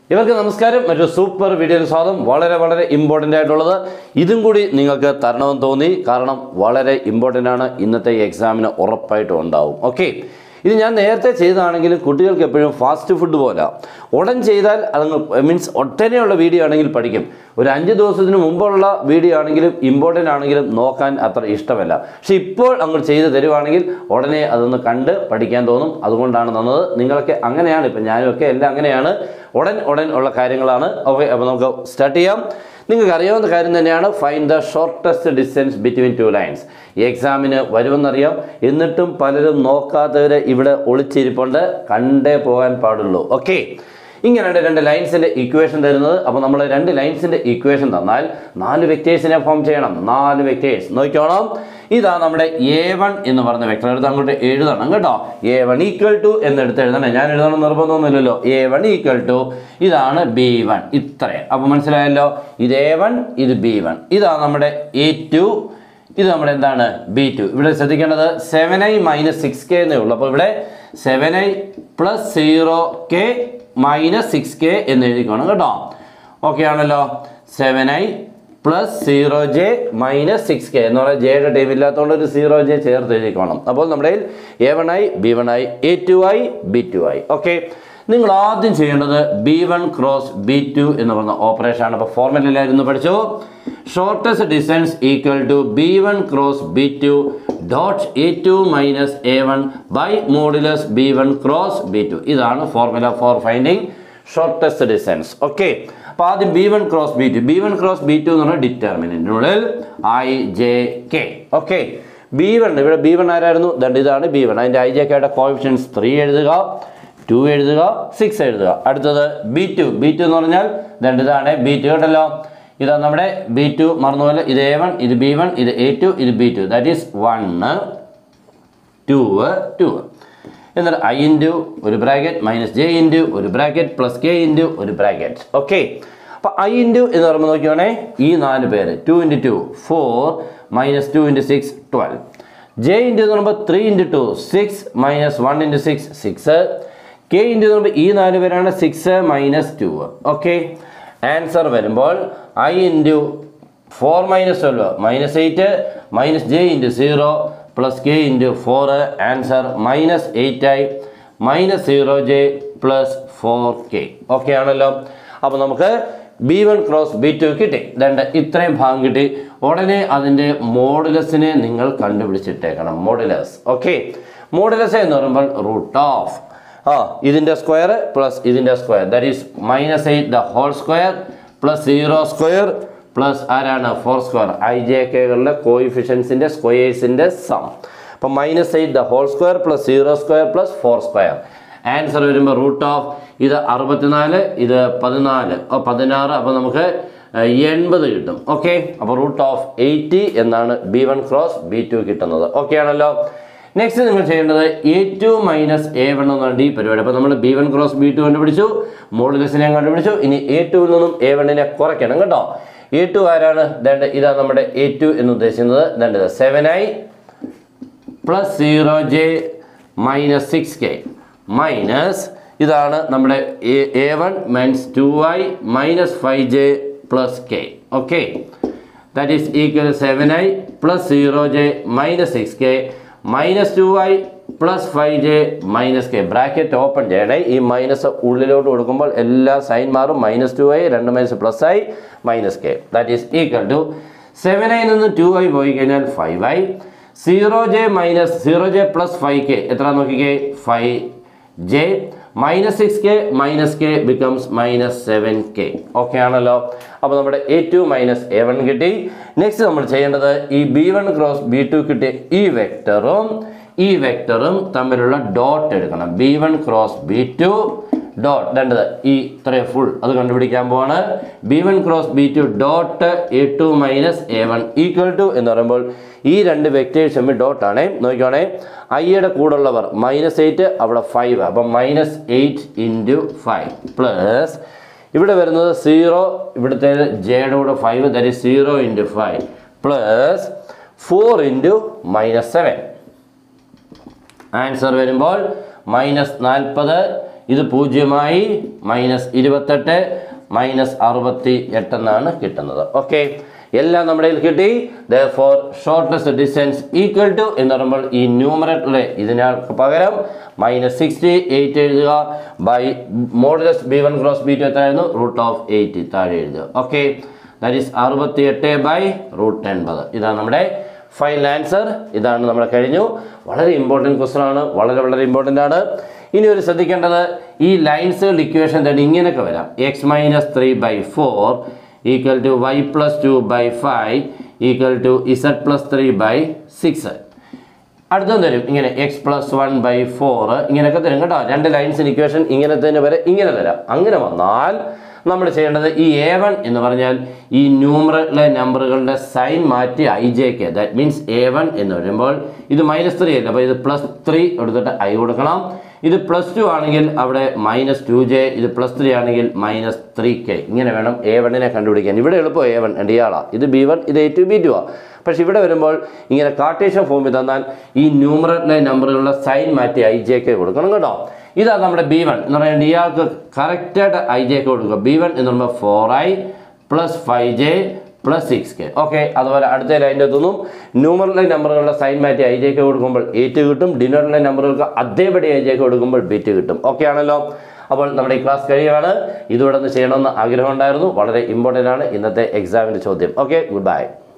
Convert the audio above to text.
ഇവർക്ക് നമസ്കാരം മറ്റൊരു സൂപ്പർ വീഡിയോയിൽ സ്വാഗതം വളരെ വളരെ ഇമ്പോർട്ടൻ്റ് ആയിട്ടുള്ളത് ഇതും കൂടി നിങ്ങൾക്ക് തരണമെന്ന് തോന്നി കാരണം വളരെ ഇമ്പോർട്ടൻ്റ് ആണ് ഇന്നത്തെ ഈ എക്സാമിന് ഉറപ്പായിട്ടും ഉണ്ടാവും ഓക്കെ ഇത് ഞാൻ നേരത്തെ ചെയ്തതാണെങ്കിലും കുട്ടികൾക്ക് എപ്പോഴും ഫാസ്റ്റ് ഫുഡ് പോലെ ഉടൻ ചെയ്താൽ അതങ്ങ് മീൻസ് ഒട്ടനെയുള്ള വീഡിയോ ആണെങ്കിൽ പഠിക്കും ഒരു അഞ്ച് ദിവസത്തിന് മുമ്പുള്ള വീഡിയോ ആണെങ്കിലും ഇമ്പോർട്ടൻ്റ് ആണെങ്കിലും നോക്കാൻ അത്ര ഇഷ്ടമല്ല പക്ഷെ ഇപ്പോൾ അങ്ങ് ചെയ്ത് തരുവാണെങ്കിൽ ഉടനെ അതൊന്ന് കണ്ട് പഠിക്കാൻ തോന്നും അതുകൊണ്ടാണ് തന്നത് നിങ്ങളൊക്കെ അങ്ങനെയാണ് ഇപ്പം ഞാനും ഒക്കെ എല്ലാം അങ്ങനെയാണ് ഉടൻ ഉടൻ ഉള്ള കാര്യങ്ങളാണ് ഓക്കെ അപ്പോൾ നമുക്ക് സ്റ്റാർട്ട് ചെയ്യാം നിങ്ങൾക്ക് അറിയാവുന്ന കാര്യം തന്നെയാണ് fine the shortest distance between two lines ഈ എക്സാമിന് വരുമെന്നറിയാം എന്നിട്ടും പലരും നോക്കാത്തവർ ഇവിടെ ഒളിച്ചിരിപ്പുണ്ട് കണ്ടേ പോകാൻ പാടുള്ളൂ ഓക്കെ ഇങ്ങനെയാണ് രണ്ട് ലൈൻസിൻ്റെ ഇക്വേഷൻ തരുന്നത് അപ്പോൾ നമ്മൾ രണ്ട് ലൈൻസിൻ്റെ ഇക്വേഷൻ തന്നാൽ നാല് വെക്റ്റേഴ്സിനെ ഫോം ചെയ്യണം നാല് വെക്റ്റേഴ്സ് നോക്കിക്കോണം ഇതാ നമ്മുടെ എ വൺ എന്ന് പറഞ്ഞ വെക്ടർ എടുത്ത് അങ്ങോട്ട് എഴുതണം കേട്ടോ എ വൺ ഈക്വൽ ടു എന്നെടുത്ത് എഴുതണം ഞാൻ എഴുതണം നിർബന്ധമൊന്നുമില്ലല്ലോ എ വൺ ഈക്വൽ ടു ഇതാണ് ബി വൺ ഇത്രയും അപ്പോൾ മനസ്സിലായല്ലോ ഇത് എ വൺ ഇത് ബി വൺ ഇതാ നമ്മുടെ എ ടു ഇത് നമ്മുടെ എന്താണ് ബി ടു ഇവിടെ ശ്രദ്ധിക്കേണ്ടത് seven I minus six K എന്നേ ഉള്ളൂ അപ്പോൾ ഇവിടെ seven I plus zero K minus six K എന്ന് എഴുതിക്കോണം കേട്ടോ ഓക്കെ ആണല്ലോ seven I plus zero J minus six K എന്ന് പറയുന്നത് ജെയുടെ ടൈം ഇല്ലാത്തതുകൊണ്ട് ഒരു സീറോ ജെ ചേർത്ത് എഴുതിക്കോണം അപ്പോൾ നമ്മുടെ A one I B one I A two I B two I okay നിങ്ങൾ ആദ്യം ചെയ്യേണ്ടത് B one cross B two എന്ന് പറയുന്ന ഓപ്പറേഷൻ ആണ് അപ്പോൾ ഫോർമുലയിലായിരുന്നു പഠിച്ചു shortest distance equal to B one cross B two dot A two minus A one by modulus B one cross B two ഇതാണ് formula for finding shortest distance okay അപ്പോൾ ആദ്യം B one cross B two B one cross B two എന്ന് പറഞ്ഞാൽ ഡിറ്റർമിനൻറ്റിനുള്ളിൽ I J K okay B one ഇവിടെ B one ആരായിരുന്നു ദണ്ട് ഇതാണ് ബി വൺ അതിൻ്റെ ഐ ജെ കെയുടെ കോഫിഷ്യൻസ് ത്രീ എഴുതുക ടു എഴുതുക സിക്സ് എഴുതുക അടുത്തത് ബി ടു ബി ടു എന്ന് പറഞ്ഞാൽ ദണ്ട് ഇതാണ് ബി ടു കേട്ടല്ലോ ഇതാ നമ്മുടെ ബി ടു മറന്നുപോലെ ഇത് എ വൺ ഇത് ബി വൺ ഇത് എ ടു ഇത് B two that is one two two എന്നിട്ട് ഐ ഇൻറ്റു ഒരു ബ്രാക്കറ്റ് മൈനസ് ജെ ഇൻറ്റു ഒരു ബ്രാക്കറ്റ് പ്ലസ് കെ ഇൻറ്റു ഒരു ബ്രാക്കറ്റ് ഓക്കെ അപ്പോൾ ഐ ഇൻറ്റു എന്ന് പറയുമ്പോൾ നോക്കിയാണേ ഈ നാല് പേര് two into two four minus two into six twelve J into എന്ന് പറയുമ്പോൾ three into two six minus one into six six K into എന്ന് പറയുമ്പോൾ ഈ നാല് പേരാണ് six minus two okay answer വരുമ്പോൾ I into four minus twelve minus eight minus J into zero plus K into four answer minus eight I minus zero J plus four K okay ആണല്ലോ അപ്പോൾ നമുക്ക് B one cross B two കിട്ടി രണ്ട് ഇത്രയും ഭാഗം കിട്ടി ഉടനെ അതിൻ്റെ മോഡുലസിനെ നിങ്ങൾ കണ്ടുപിടിച്ചിട്ടേക്കണം മോഡുലസ് ഓക്കെ മോഡുലസ് എന്ന് പറയുമ്പോൾ റൂട്ട് ഓഫ് ആ ഇതിൻ്റെ സ്ക്വയർ പ്ലസ് ഇതിൻ്റെ square that is minus eight the whole square plus zero square plus ആരാണ് ഫോർ സ്ക്വയർ ഐ ജെ കെകളുടെ കോയിഫിഷ്യൻസിൻ്റെ സ്ക്വയേഴ്സിൻ്റെ സം അപ്പം minus eight the whole square plus zero square plus four square answer വരുമ്പോൾ root of ഇത് അറുപത്തിനാല് ഇത് പതിനാല് ഓ പതിനാറ് അപ്പോൾ നമുക്ക് എൺപത് കിട്ടും ഓക്കെ അപ്പോൾ റൂട്ട് ഓഫ് എയ്റ്റി എന്നാണ് B one cross B two കിട്ടുന്നത് ഓക്കെ ആണല്ലോ നെക്സ്റ്റ് നിങ്ങൾ ചെയ്യേണ്ടത് A two minus A one എന്നാണ് ഈ പരിപാടി അപ്പോൾ നമ്മൾ B one cross B two കണ്ടുപിടിച്ചു മോഡുലസിനെ കണ്ടുപിടിച്ചു ഇനി എ ടുവിൽ നിന്നും എ വണ്ണിനെ കുറയ്ക്കണം കേട്ടോ എ ടു ആരാണ് ദണ്ട് ഇതാ നമ്മുടെ എ ടു എന്ന് ഉദ്ദേശിക്കുന്നത് ദണ്ട് seven I plus zero J minus six K minus ഇതാണ് നമ്മുടെ A one minus two I minus five J plus K okay that is equal seven I plus zero J minus six K minus two I plus five J minus K bracket open ചെയ്യണേ ഈ minus ഉള്ളിലോട്ട് കൊടുക്കുമ്പോൾ എല്ലാ sign മാറും minus two I രണ്ട് minus plus I minus K that is equal to seven I നിന്ന് to I പോയി കഴിഞ്ഞാൽ five I zero J minus zero J plus five K എത്ര നോക്കിക്കേ five J minus six K minus K becomes minus seven K okay ആണല്ലോ അപ്പോൾ നമ്മുടെ A two minus A one കിട്ടി next നമ്മൾ ചെയ്യേണ്ടത് ഈ B one cross B two കിട്ടിയ ഈ വെക്ടറും ഈ വെക്ടറും തമ്മിലുള്ള ഡോട്ട് എടുക്കണം B one cross B two dot രണ്ടത് ഈ ഇത്രയും ഫുൾ അത് കണ്ടുപിടിക്കാൻ പോവാണ് B one cross B two dot A two minus A one equal to എന്ന് പറയുമ്പോൾ ഈ രണ്ട് വെക്ടേഴ്സ് തമ്മിൽ ഡോട്ടാണേ നോക്കിക്കോണേ ഐയുടെ കൂടുള്ളവർ മൈനസ് എയ്റ്റ് അവിടെ ഫൈവ് അപ്പം minus eight into five plus ഇവിടെ വരുന്നത് സീറോ ഇവിടുത്തെ ജെയുടെ കൂടെ five that is zero into five plus four into minus seven answer വരുമ്പോൾ മൈനസ് നാൽപ്പത് ഇത് പൂജ്യമായി മൈനസ് ഇരുപത്തെട്ട് മൈനസ് അറുപത്തി എട്ടെന്നാണ് കിട്ടുന്നത് ഓക്കെ എല്ലാം നമ്മുടെ കയ്യിൽ കിട്ടി for shortest distance equal to എന്ന് പറയുമ്പോൾ ഈ ന്യൂമറേറ്ററിലെ ഇതിനു പകരം മൈനസ് സിക്സ്റ്റി എയ്റ്റ് എഴുതുക by modulus B one cross B two എത്രയായിരുന്നു റൂട്ട് ഓഫ് എയ്റ്റ് താഴെ എഴുതുക ഓക്കെ ദാറ്റ് ഈസ് അറുപത്തി എട്ട് ബൈ റൂട്ട് എൺപത് ഇതാണ് നമ്മുടെ ഫൈനൽ ആൻസർ ഇതാണ് നമ്മുടെ കഴിഞ്ഞു വളരെ ഇമ്പോർട്ടൻറ്റ് ക്വസ്റ്റൻ ആണ് വളരെ വളരെ ഇമ്പോർട്ടൻ്റ് ആണ് ഇനി ഒരു ശ്രദ്ധിക്കേണ്ടത് ഈ ലൈൻസുകളുടെ ഇക്വേഷൻ തന്നെ ഇങ്ങനെയൊക്കെ വരാം X minus three by four equal to Y plus two by five equal to Z plus three by six അടുത്തും തരും ഇങ്ങനെ X plus one by four ഇങ്ങനെയൊക്കെ തരും കേട്ടോ രണ്ട് ലൈൻസിന് ഇക്വേഷൻ ഇങ്ങനെ തന്നെ വരെ ഇങ്ങനെ തരാം അങ്ങനെ വന്നാൽ നമ്മൾ ചെയ്യേണ്ടത് ഈ എ വൺ എന്ന് പറഞ്ഞാൽ ഈ ന്യൂമറിലെ നമ്പറുകളുടെ സൈൻ മാറ്റി ഐ ജെക്ക് ദാറ്റ് മീൻസ് എ വൺ എന്ന് വരുമ്പോൾ ഇത് മൈനസ് ത്രീ അല്ല അപ്പോൾ ഇത് പ്ലസ് ത്രീ എടുത്തിട്ട് ഐ കൊടുക്കണം ഇത് പ്ലസ് ടു ആണെങ്കിൽ അവിടെ മൈനസ് ടു ജെ ഇത് പ്ലസ് ത്രീ ആണെങ്കിൽ മൈനസ് ത്രീ കെ ഇങ്ങനെ വേണം എ വണ്ണിനെ കണ്ടുപിടിക്കാൻ ഇവിടെ എളുപ്പം എ വൺ എൻ്റെ ഇയാളാണ് ഇത് ബി വൺ ഇത് എ ടു ബി ടു ആ പക്ഷെ ഇവിടെ വരുമ്പോൾ ഇങ്ങനെ കാർട്ടേഷ്യൻ ഫോമിൽ തന്നാൽ ഈ ന്യൂമറലിലെ നമ്പറുകളുടെ സൈൻ മാറ്റി ഐ ജെ കെ കൊടുക്കണം കേട്ടോ ഇതാണ് നമ്മുടെ ബി വൺ എന്ന് പറയുന്നത് ഇയാൾക്ക് കറക്റ്റായിട്ട് ഐ ജെ കെ കൊടുക്കുക ബി വൺ എന്ന് പറയുമ്പോൾ four I plus five J plus six K okay അതുപോലെ അടുത്ത ലൈൻ്റെ എത്തുന്നു ന്യൂമറിലെ നമ്പറുകളുടെ സൈൻ മാറ്റി ഐ ജെ കെ കൊടുക്കുമ്പോൾ എയ്റ്റ് കിട്ടും ഡിനറിലെ നമ്പറുകൾക്ക് അതേപടി ഐ ജെ കെ കൊടുക്കുമ്പോൾ ബിറ്റ് കിട്ടും ഓക്കെ ആണല്ലോ അപ്പോൾ നമ്മുടെ ഈ ക്ലാസ് കഴിയുകയാണ് ഇതുകൂടെ ഒന്ന് ചെയ്യണമെന്ന് ആഗ്രഹം ഉണ്ടായിരുന്നു വളരെ ഇമ്പോർട്ടൻ്റ് ആണ് ഇന്നത്തെ എക്സാമിൻ്റെ ചോദ്യം ഓക്കെ ഗുഡ് ബൈ